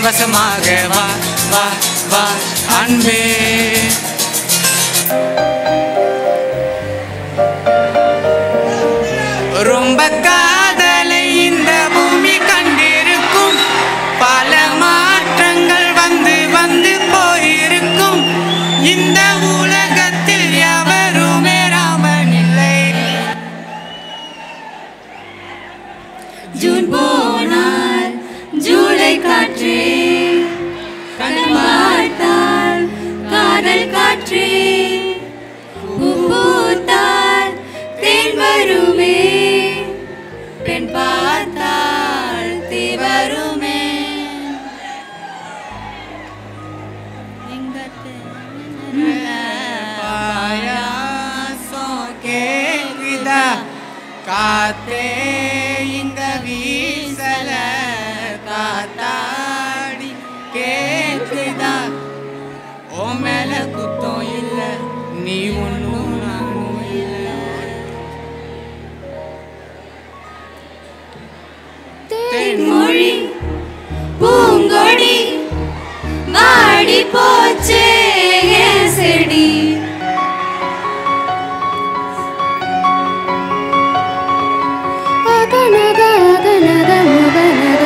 வசமாக வா வா வா அன்பே ரொம்ப காதலை இந்த பூமி கண்டிருக்கும் பல மாற்றங்கள் வந்து வந்து போயிருக்கும் இந்த உலகத்தில் எவருமே ராமன் இல்லை ஜூன் போனால் ஜூலை காற்றே கண் பார்த்தால் காதல் காற்றே பூ பூத்தால் தேன் வருமே பெண் பார்த்தால் தீ வருமே பாயாசம் கேக்குதா காத்தே இங்க வீசல காத்தாடி கேக்குதா ஓ மேல குத்தம் இல்ல நீ ஒண்ணும் நானும் இல்ல தேன்மொழி பூங்கொடி வாடி போச்சே என் செடி அகனக அகனக முகனக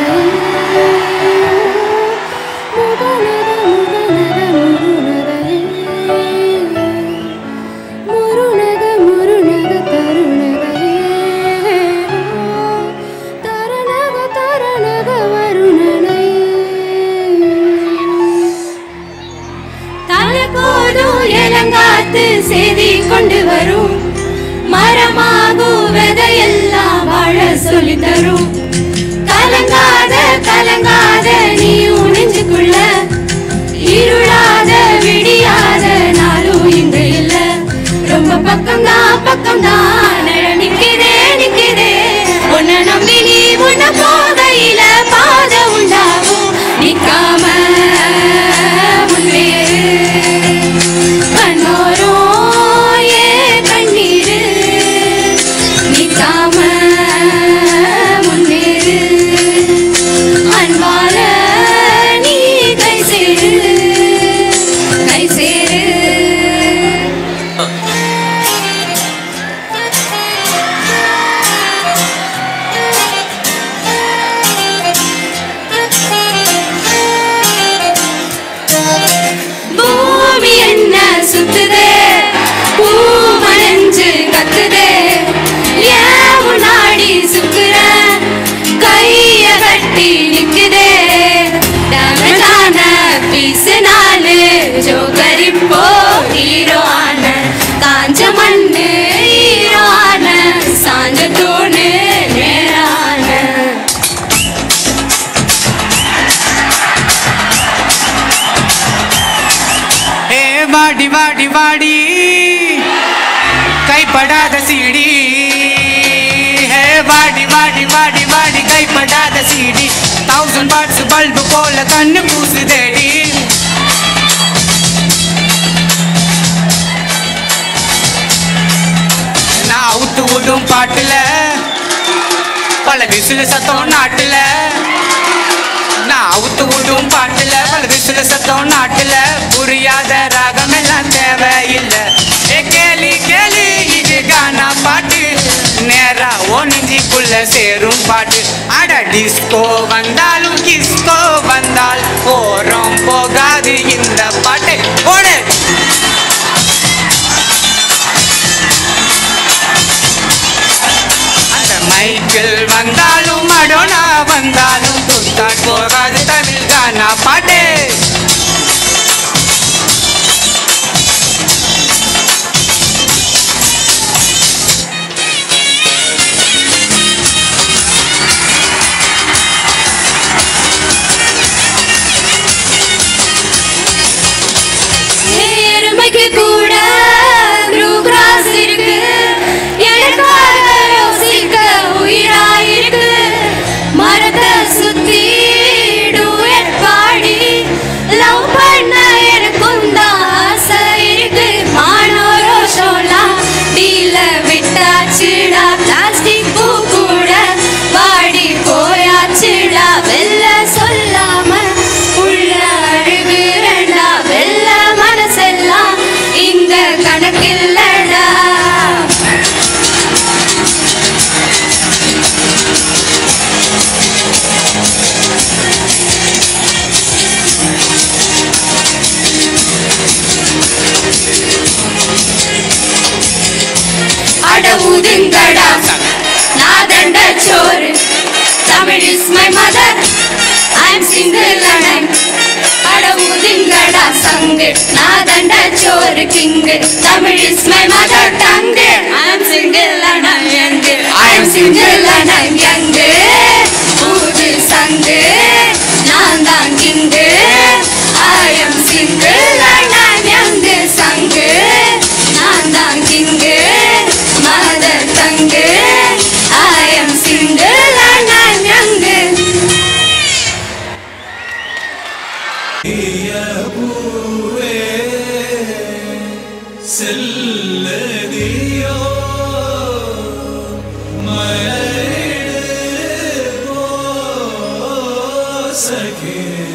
முகனக முகனக முருனக முருனக தருணக தரணக தரணக வருணனை தலகோதும் இளங்காத்து செய்தி கொண்டு வரும் மரமாகும் விதையெல்லாம் வாழ சொல்லி தரும் கலங்காத கலங்காத நீ உணிஞ்சுக்குள்ள இருளாத விடியாத நாளும் இங்க இல்ல ரொம்ப பக்கம்தான் பக்கம்தான் நிழ நிக்குதே நிக்குதே உன்னை நம்பி நீ உன்ன போகையில பாத உண்டாகும் நிக்காம முன்னேறு கண்ணோரோ ஏ கண்ணீரு நிக்காம முன்னேறு அன்பால நீ கை சேரு கை சேரு பூமி என்ன சுத்துதே பூ மனைஞ்சு கத்துதே ஏன் முன்னாடி சுக்குற கைய கட்டி நிக்குதே டமடான பீசு நாலு ஜோகரி போ ஹீரோ ஆன காஞ்ச மண்ணு ஹீரோ ஆன சாஞ்ச தூணு நேரான ஏ வாடி வாடி வாடி கைப்படாத சீடி ஹே வாடி வாடி வாடி வாடி கைப்படாத சீடி தௌசண்ட் வாட்ஸ் பல்பு போல கண்ணு பூசுதேடி நான் அவுத்து விடும் பாட்டுல பல விசில சத்தம் நாட்டுல நான் அவுத்து விடும் பாட்டுல பல விசில சத்தம் நாட்டுல புரியாத ராகம் எல்லாம் தேவையில்லை ஏ கேலி கேலி இது கானா பாட்டு நேரா ஓ நெஞ்சிக்குள்ள சேரும் பாட்டு அட டிஸ்கோ வந்தாலும் கிஸ்கோ வந்தால் போறோம் போகாது இந்த பாட்டு போடு அந்த மைக்கிள் வந்தாலும் மடோனா வந்தாலும் துத்தாட் போகாது தமிழ் கானா பாட்டு எருமைக்கு கூட ப்ளூ கிராஸ் இருக்கு எனக்காக யோசிக்க உயிரா இருக்கு மரத்தை ஊதுங்கடா நாதண்ட சோறு Tamil is my mother I am single and I'm அட ஊதுங்கடா சங்கு நாதண்ட சோறு king Tamil is my mother tongue I am single and I'm young I am single and I'm young ஊது சங்கு நான் தான் king I am single and I'm young சங்கு நான் தான் king mother tongue I am single and I'm young செல்லதியோ மலரிடு சகே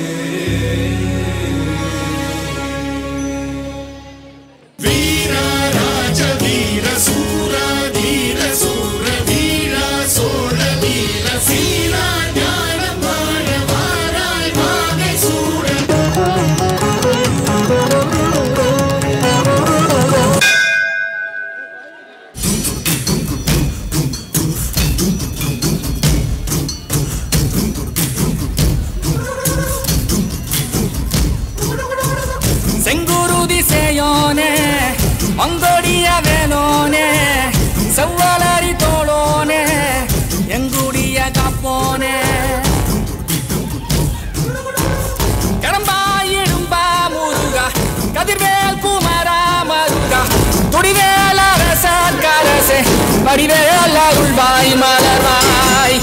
வீர ராஜ வீர சூர வீர சூர வீர சோழ வீர சீர ஞான பாட வாராய் மாகை சூட செங்குருதி சேயோனே மங்கோடிய வேலோனே செவ்வலரி தோளோனே எங்குடிய காப்போனே கடம்பாயிடும்பா முருகா கதிர்வேல் குமரா மருகா துடிவேல அரசர் கரசே வடிவேல உள்வாய் மலர்வாய்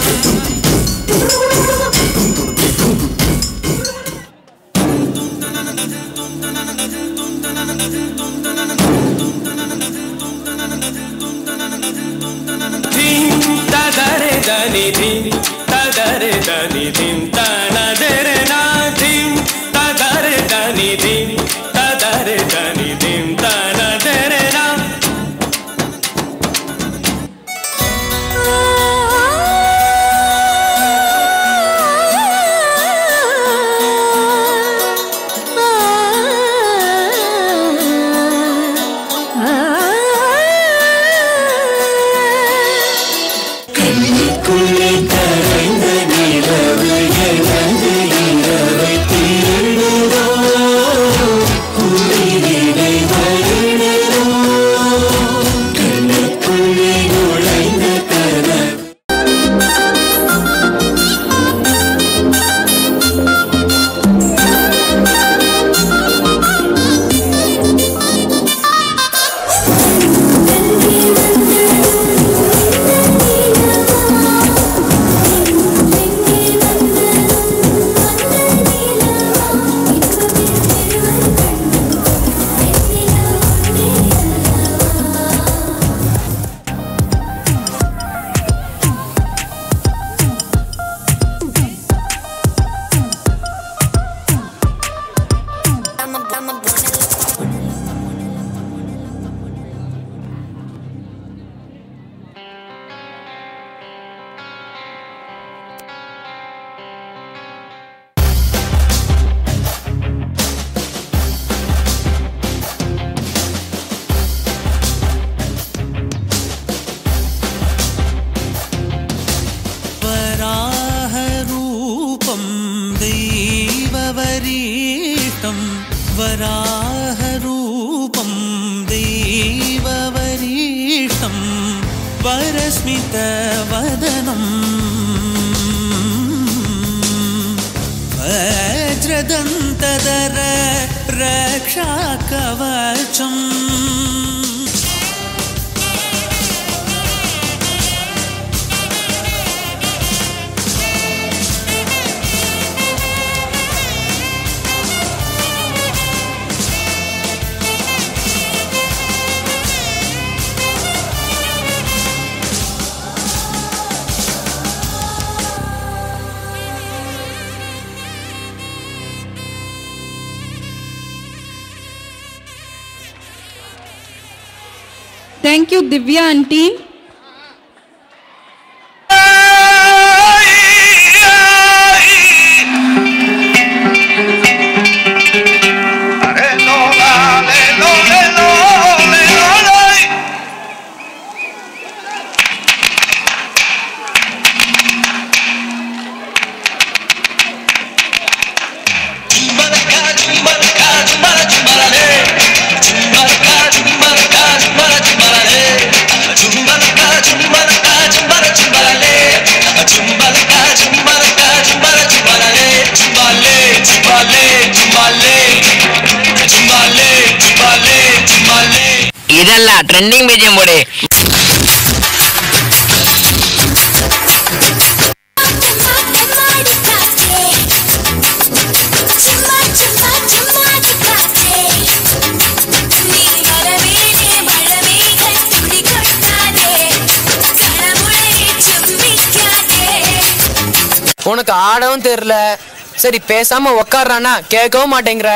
ಧಿಂ ತದರೆ ದನಿ ಧಿಂ ತದರೆ ದನಿ ಧಿಂ ತನದರೆ ನಾ ಧಿಂ ತದರೆ ದನಿ ಧಿಂ ತದರೆ ದನಿ ಧಿಂ ತನದರೆ ನಾ கண்ணுக்குள்ளே கரைந்த நிலவு எனது இரவை திருடுதோ உயிரினை வருடுதோ கண்ணுக்குள்ளே நுழைந்த கனவு वराहरूपं दैववरीष्टं वराहरूपं दैववरीष्टं वरस्मितवदनं वज्रदन्तदर रक्षाकवचम् Thank you, Divya and team. நல்லா ட்ரெண்டிங் பேஜையும் போடு உனக்கு ஆடவும் தெரியல சரி பேசாம உக்காடுறானா கேட்கவும் மாட்டேங்கிற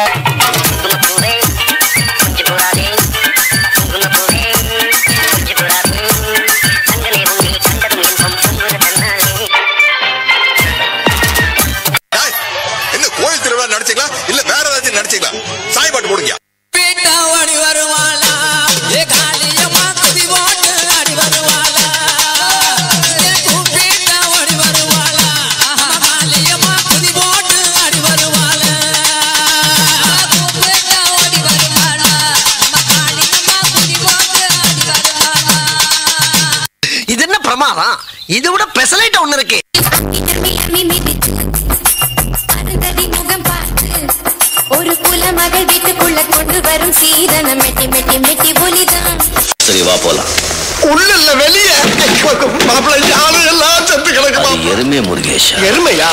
டேய், என்ன கோயில் திருவிழா நடிச்சீங்களா இல்ல வேற ஏதாச்சும் நடிச்சீங்களா சாய் பாட்டு போடுங்க ஓடி வருவாளா ஏ காளியம்மா குதி ஓட்டு ஆடி வருவாளா ஏ கூப்பிட்டா ஓடி வருவாளா காளியம்மா குதி ஓட்டு ஆடி வருவாளா கூப்பிட்டா ஓடி வருவாளா காளியம்மா குதி ஓட்டு ஆடி வருவாளா இது என்ன பிரமாதம் இது விட பெசலைட் ஒண்ணு இருக்கு ஒரு குல மகள் வீட்டுக்குள்ள கொண்டு வரும் சீதன மெட்டி மெட்டி மெட்டி ஒலிதான் சரி வா போலாம் உள்ள இல்ல வெளிய மாப்பிள்ளை யாரு எல்லாம் செத்து கிடக்குமா அது எருமே முருகேஷா எருமையா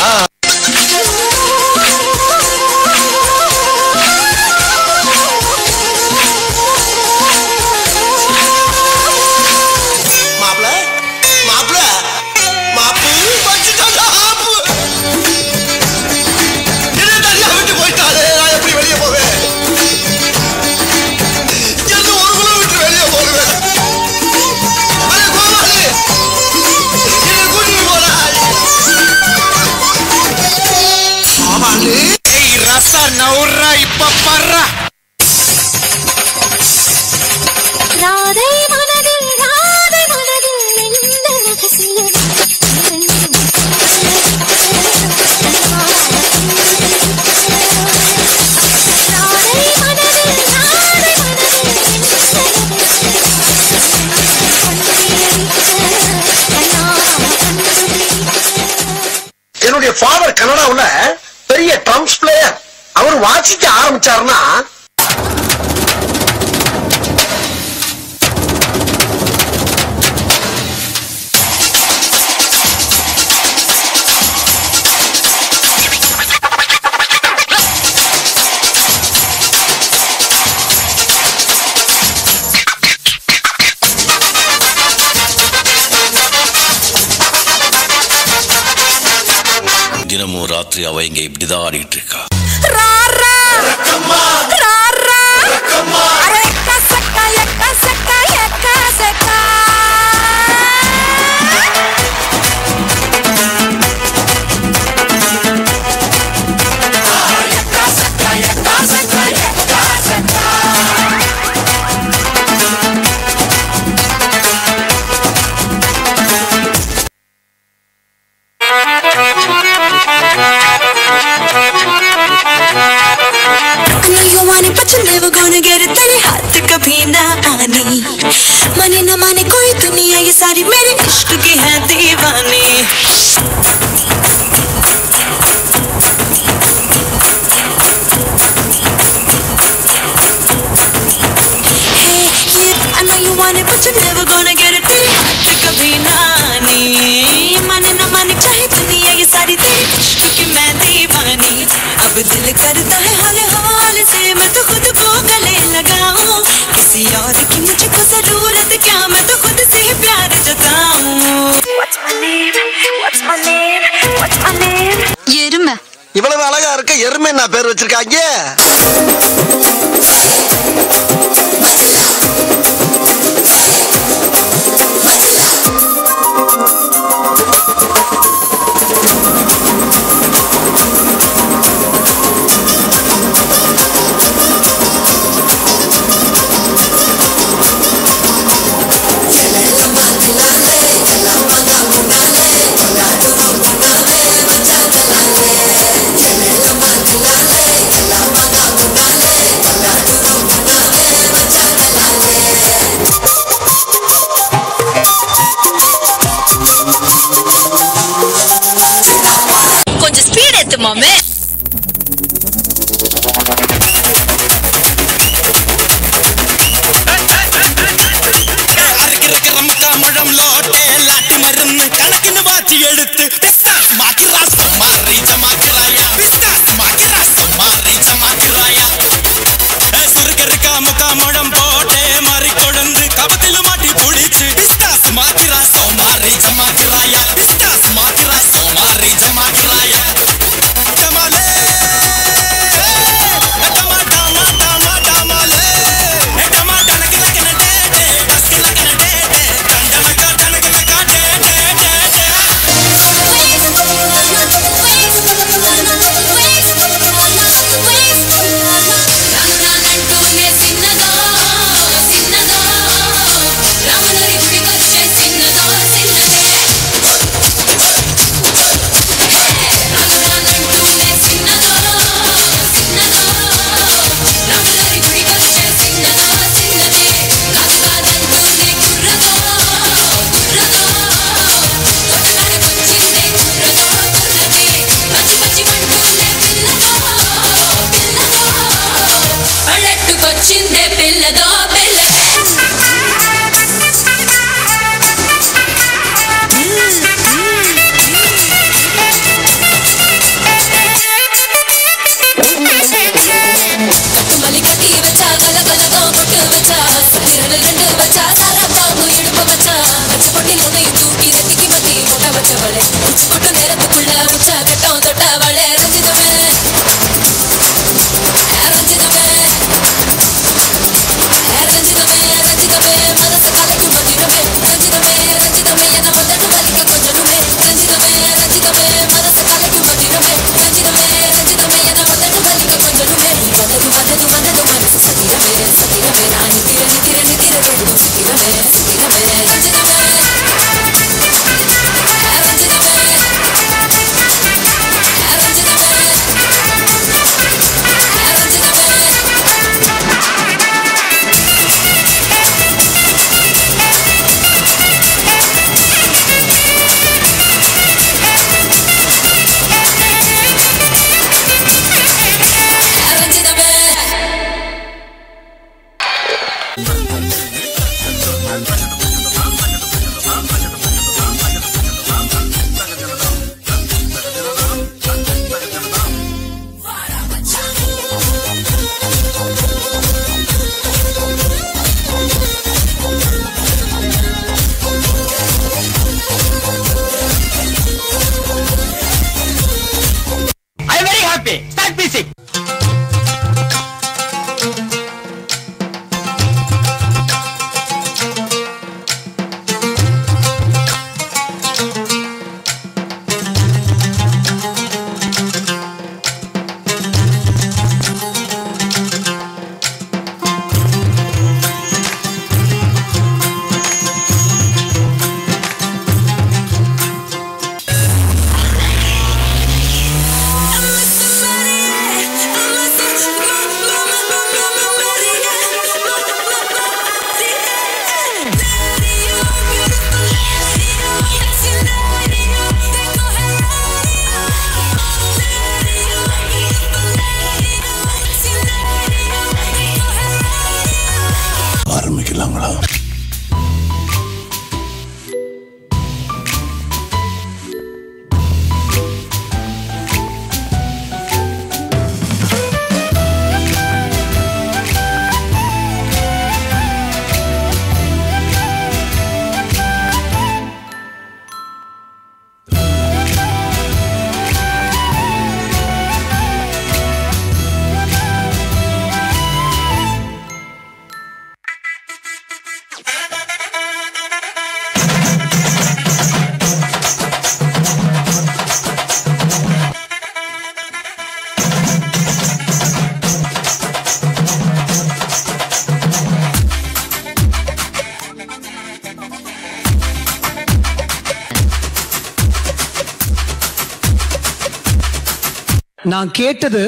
மாப்பிள்ள மாப்பிள்ள மாப்பு வச்சுட்டாடா, ஆப்பு. என்னை தனியா விட்டு போயிட்டாளே, நான் எப்படி வெளிய போவேன்? என்ன ஒரு குலம் விட்டு வெளிய போடுவேன்? அட கோமாளி, என்னை கூட்டிட்டு போடா. கோமாளி. ஏய் ரசா நவுறா இப்ப பர்றா ராதை மனதில் ராதை மனதில் எந்த ரகசியம் ராதை மனதில் ராதை மனதில் என்னுடைய ஃபாதர் கனடாவுல பெரிய ட்ரம்ஸ் பிளேயர் அவர் வாசிக்க ஆரம்பிச்சாருன்னா தினமும் ராத்திரி அவ இங்க இப்படிதான் ஆடிட்டு இருக்கா I know you want it, but you're never gonna get it. तेरे हाथ कभी ना आनी माने ना माने कोई दुनिया ये सारी मेरे इश्क की है दीवानी Hey, yeah, I know you want it, but you're never gonna get it. तेरे हाथ कभी ना आनी माने ना माने चाहे दुनिया ये सारी तेरे इश्क की मैं दीवानी अब दिल करता है हाल हाल से मैं तो खुद को गले लगाऊं किसी और की मुझको जरूरत क्या मैं तो खुद से ही प्यार जताऊं What's my name? What's my name? What's my name? எருமை இவ்வளவு அழகா இருக்க எருமை நான் பேர் வச்சிருக்காங்க கொஞ்சம் ஸ்பீட் ஏத்து மாமே நான் கேட்டது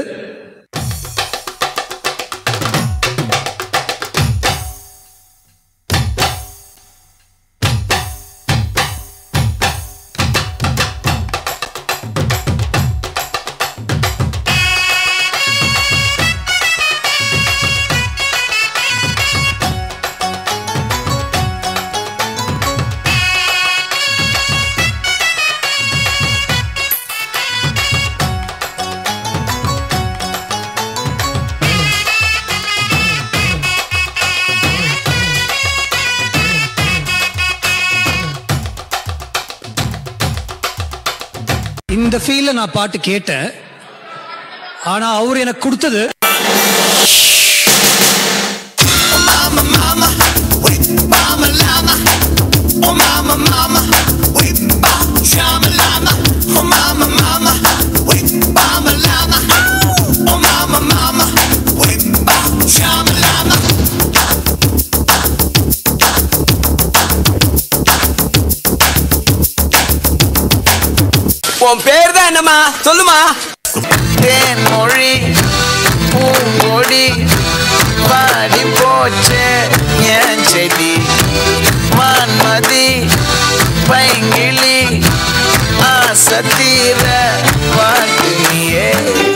இந்த ஃபீல்ல நான் பாட்டு கேட்டேன் ஆனா அவர் எனக்கு கொடுத்தது உன் பேர் தான் என்னம்மா சொல்லுமா தேன்மொழி பூங்கொடி பாடி போச்சு என் செடி வான்மதி பைங்கிளி ஆசத்தீர பாட்டு நீயே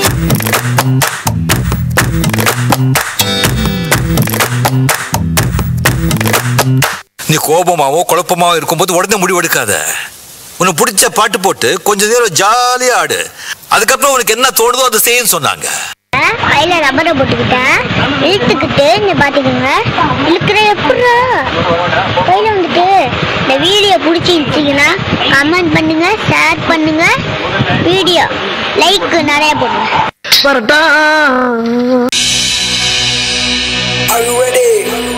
நீ கோபமாவோ குழப்பமாவோ இருக்கும்போது உடனே முடிவெடுக்காத உனக்கு பிடிச்ச பாட்டு போட்டு கொஞ்ச நேரம் ஜாலியா ஆடு அதுக்கப்புறம் உனக்கு என்ன தோணுதோ அதை செய்யன்னு சொன்னாங்க கையில ரப்பரை போட்டுக்கிட்டேன் இழுத்துக்கிட்டு இந்த பாத்துக்கோங்க இழுக்கிற எப்படா கையில வந்துட்டு இந்த வீடியோ பிடிச்சிருச்சுங்கன்னா கமெண்ட் பண்ணுங்க ஷேர் பண்ணுங்க வீடியோ லைக் நிறைய போடுங்க parotta Are you ready?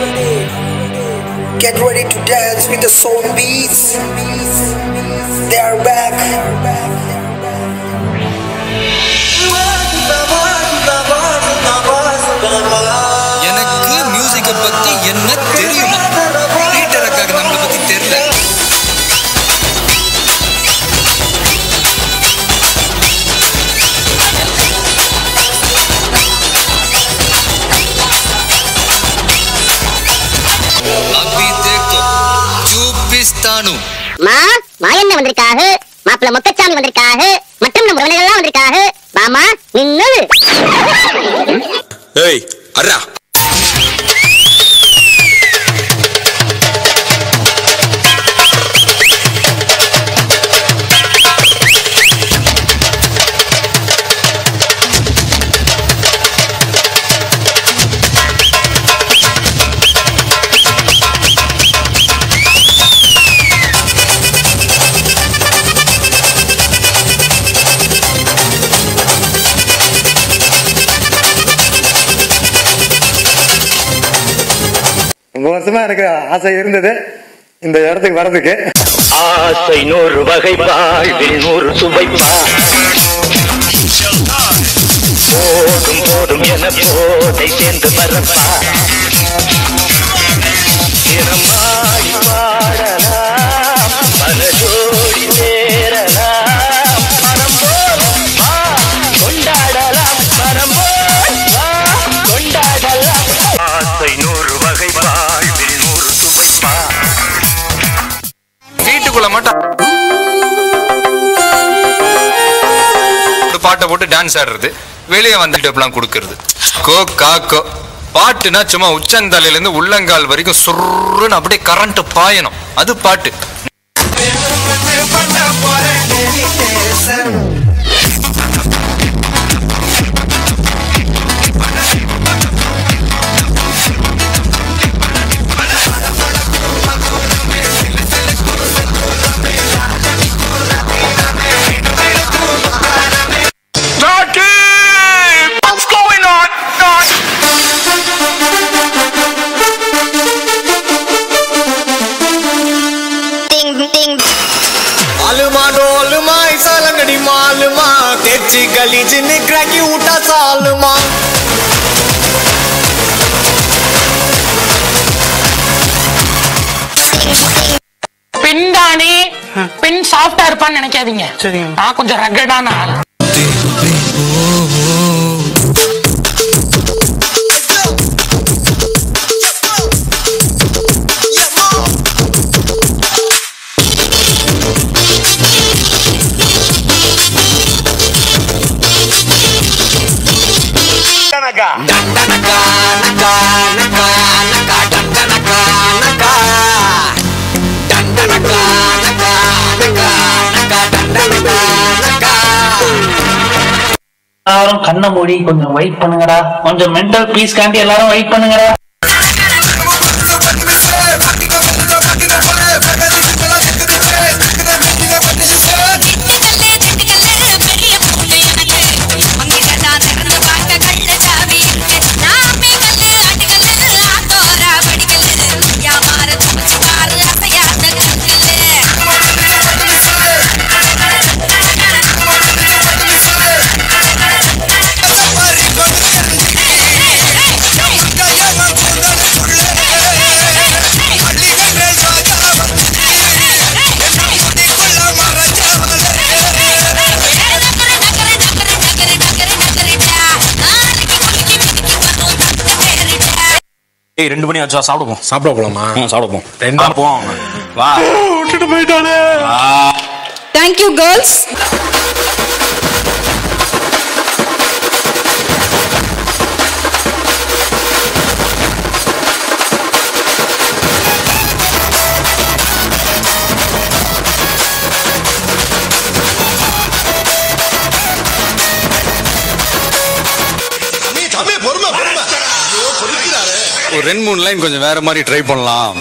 Get ready to dance with the soul beats. They are back. எனக்கு மியூசிக்கை பத்தி என்ன தெரியுமா பீட்டர் அக்காக்கு நம்மளை பத்தி தெரியல அபி தேக்கோ ஜூபிஸ்தானு மா மாயண்ண வந்திருக்காக மாப்பிள்ள மொக்கச்சாமி வந்திருக்காக மற்றும் நம்ம உறவினர்கள்லாம் வந்திருக்காக மாமா நின்னு ஏய் அர்ரா ரொம்ப வருஷமா எனக்கு ஆசை இருந்தது இந்த இடத்துக்கு வர்றதுக்கு ஆசை நூறு வகை வாழ்வில் நூறு சுவைப்பா போதும் போதும் என போதை சேர்ந்து மறப்பா திறமாடி பாடலாம் பல ஜோடி சேரலாம் மனம் போல் வா கொண்டாடலாம் மனம் போல் வா கொண்டாடலாம் ஆசை நூறு வகை வாழ்வில் நூறு சுவைப்பா வீட்டுக்குள்ள மட்டும் ஒரு பாட்டை போட்டு டான்ஸ் ஆடுறது வெளியே வந்து டெப்லாம் கொடுக்கறது கோ காக்கோ பாட்டுனா சும்மா உச்சந்தலையில இருந்து உள்ளங்கால் வரைக்கும் சுருன்னு அப்படியே கரண்ட் பாயணும் அது பாட்டு What's going on? आलूमा डोलमा ऐसा लंगड़ी मालूमा तेची गली जिन्ने क्रैकी उठा सालमा பின்தானி பின் சாஃப்டா இருப்பான்னு நினைக்காதீங்க நான் கொஞ்சம் ரகடான ஆள் எல்லாரும் கண்ணை மூடி கொஞ்சம் வெயிட் பண்ணுங்கடா கொஞ்சம் மென்டல் பீஸ் காண்டி எல்லாரும் வெயிட் பண்ணுங்கடா ஏய் ரெண்டு மணி ஆச்சா சாப்பிடுவோம் சாப்பிட போலாமா சாப்பிடுவோம் ரெண்டா போவோம் வா விட்டுட்டு போயிட்டானே தேங்க்யூ கேர்ள்ஸ் நீ தம்பி பொறுமை பொறுமை ஐயோ, பொறுக்கிறாரு ஒரு ரெண்டு மூணு லைன் கொஞ்சம் வேற மாதிரி ட்ரை பண்ணலாம்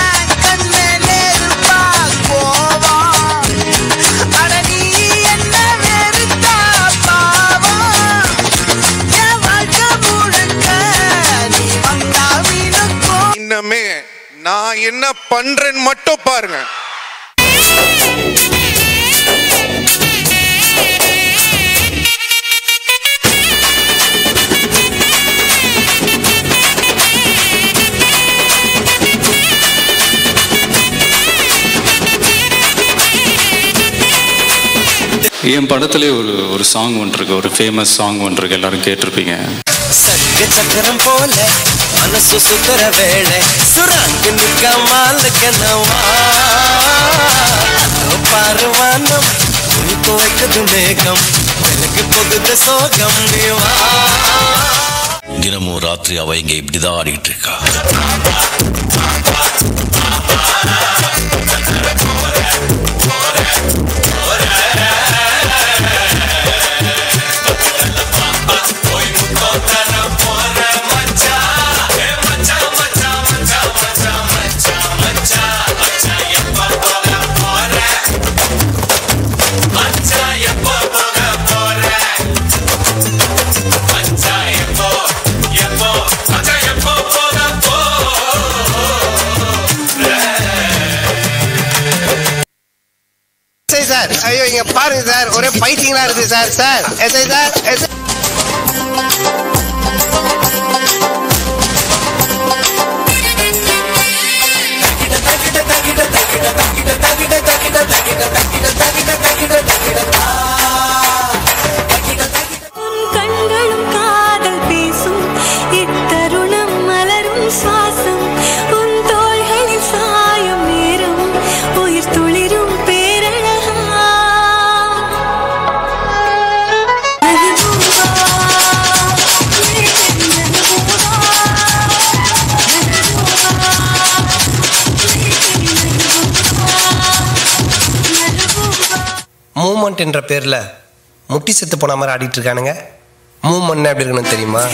இன்னமே நான் என்ன பண்றேன்னு மட்டும் பாருங்க என் படத்திலே ஒரு ஒரு சாங் ஒன்று இருக்கு ஒரு ஃபேமஸ் சாங் ஒன்று இருக்கு எல்லாரும் கேட்டிருப்பீங்க சங்க சக்கரம் போல மனசு சுத்துற வேளை சுராங்கு நிற்க மாலுக்கனவா பாரு வானம் துணி துவைக்குது மேகம் விலகு போகுது சோகம் நீ வா தினமும் ராத்திரி அவ இங்க இப்படிதான் ஆடிட்டு இருக்கா எஸ்ஐ சார் ஐயோ இங்க பாருங்க சார் ஒரே பைத்தியங்களா இருக்கு sir sir SI sir SI கண்களும் காதல் பேசும் இத்தருணம் மலரும் சுவாசம் உன் தோள்களில் சாயும் நேரம் உயிர் துளிரும் பேரழகா மூமெண்ட் என்ற பேர்ல முட்டி செத்து போன மாதிரி ஆடிட்டு இருக்கானுங்க மூமெண்ட் எப்படி இருக்குன்னு தெரியுமா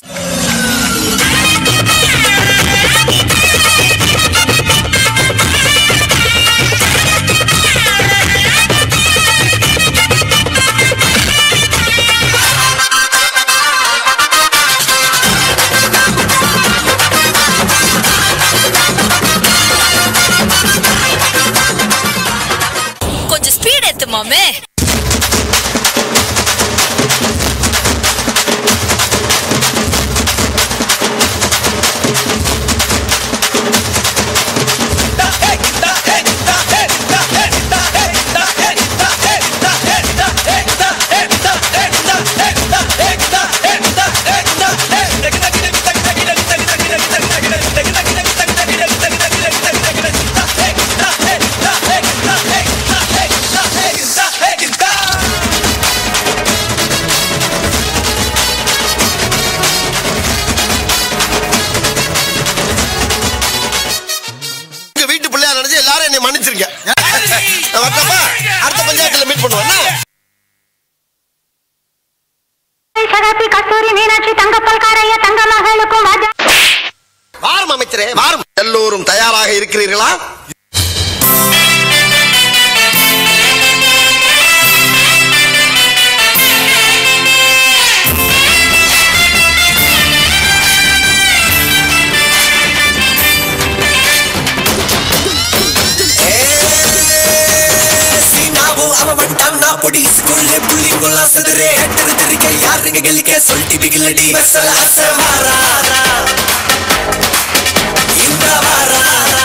கொஞ்சம் ஸ்பீட் ஏத்து மாமே உங்க வீட்டு பிள்ளையா நினைச்சு எல்லாரும் என்னை மன்னிச்சிருங்க நான் வரட்டப்பா? அடுத்த பஞ்சாயத்துல மீட் பண்ணுவோம் என்ன? சகாபி கஸ்தூரி மீனாட்சி தங்கப்பல் காரையா தங்க மகளுக்கும் வாரம் அமைச்சரே வாரம் எல்லோரும் தயாராக இருக்கிறீர்களா சீனாவோ அவன் வந்துட்டான் நான் பொடி ஸ்கூல்ல புள்ளிங்குள்ள சதுரே எட்டது தெரிக்க யாருங்க கெலிக்க சொல்லிட்டு பிகிலடி வெசல அச வாராரா இந்த வாராரா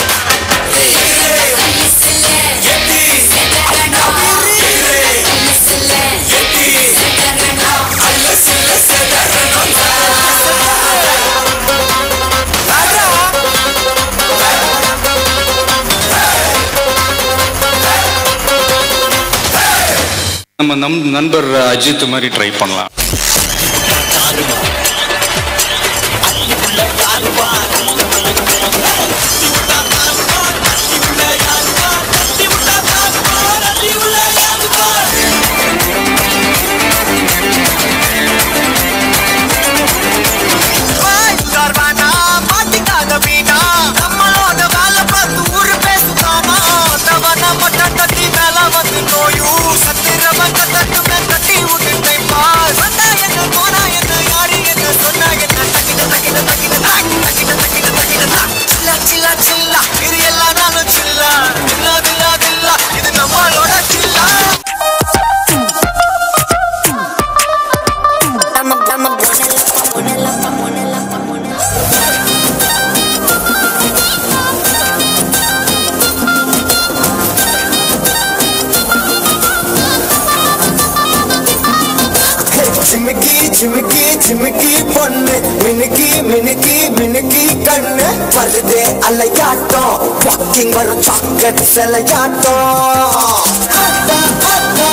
நம்ம நம் நண்பர் அஜித் மாதிரி ட்ரை பண்ணலாம் கார்வானா மாட்டிக்காத வீணா நம்மளோட வேலை பார்த்து ஊரு பேசுதாமா தவணா மட்டன் தட்டி மேல வந்து நோயும் சத்திரவன் தட்டுமே தட்டி விட்டு பார் வந்தா என்ன போனா என்ன யாரு என்ன சொன்னா என்ன தக்கின தக்கின தக்கின தாக், தக்கின தக்கின தக்கின தாக். சில்லா சில்லா சில்லா இது எல்லா நாளும் சில்லா தில்லா தில்லா தில்லா இது நம்மளோட சில்லா சிமிக்கி சிமிக்கி சிமிக்கி பொண்ணு மினுக்கி மினுக்கி மினுக்கி கண்ணு வருதே அலையாட்டம் வாக்கிங் வரும் சாக்லேட் செலையாட்டம்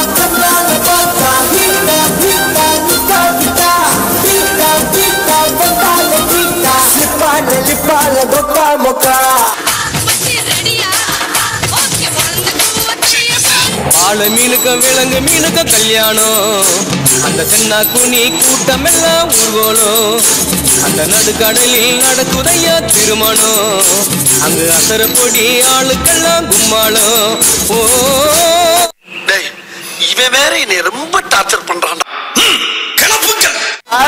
லிப்பால கொக்கா மொக்கா ஆள மீனுக்க விலங்கு மீனுக்க கல்யாணம் அந்த தென்னா குனி கூட்டம் எல்லாம் ஊர்வலம் அந்த நடுக்கடலில் நடக்குதையா திருமணம் அங்கு அசர பொடி ஆளுக்கெல்லாம் கும்மாளம் ஓ டேய் இவன் வேற என்னை ரொம்ப டார்ச்சர் பண்றான்டா கிளப்புங்கள்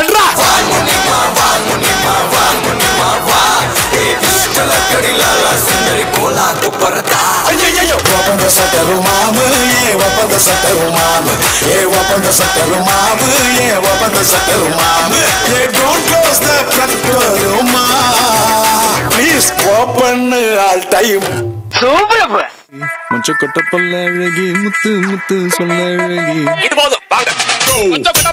ஒப்பந்த சட்டரு மாமு ஏ ஒப்பந்த சட்டரு மாமு ஏ ஒப்பந்த சட்டரு மாமு ஏ ஒப்பந்த சட்டரு மாமு ஏ டோன்ட் க்ளோஸ் த பிரட்டரு மா please open all time super மொச்ச கொட்ட பல்ல அழகி முத்து முத்து சொல்ல அழகி இது போதும் வாங்க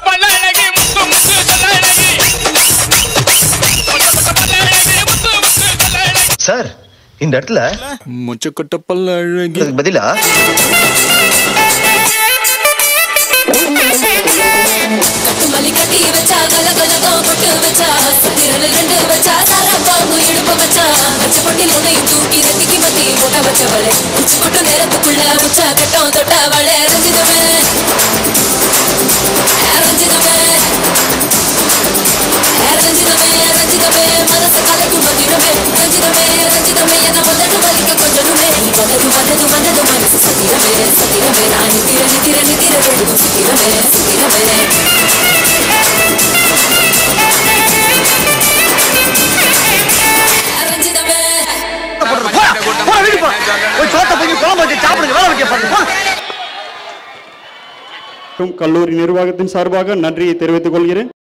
சார் இந்த இடத்துல மொச்ச கொட்ட பல்ல அழகி பதிலா மல்லி கட்டி வச்சா கல கலகம் பொட்டு வச்சா சித்திரல் ரெண்டு வச்சா சாரா பாம்பு இடுப்ப வச்சா வச்ச பொட்டில் உன்னையும் தூக்கி ரெட்டிக்கு மத்தி போட்ட வச்சவளே உச்சி கொட்டு நேரத்துக்குள்ள உச்சா கட்டம் தொட்டவளே ரஞ்சிதமே ரஞ்சிதமே ரஞ்சிதமே ரஞ்சிதமே மனசு கலைக்கும் மந்திரமே ரஞ்சிதமே ரஞ்சிதமே என்ன வந்தது வலிக்க கொஞ்சமே வந்தது வந்தது வந்தது மனசு சத்திரமே சத்திரமே நான் நித்திர நித்திர நித்திர வேண்டும் சித்திரமே சித்திரமே கல்லூரி நிர்வாகத்தின் சார்பாக நன்றியை தெரிவித்துக் கொள்கிறேன்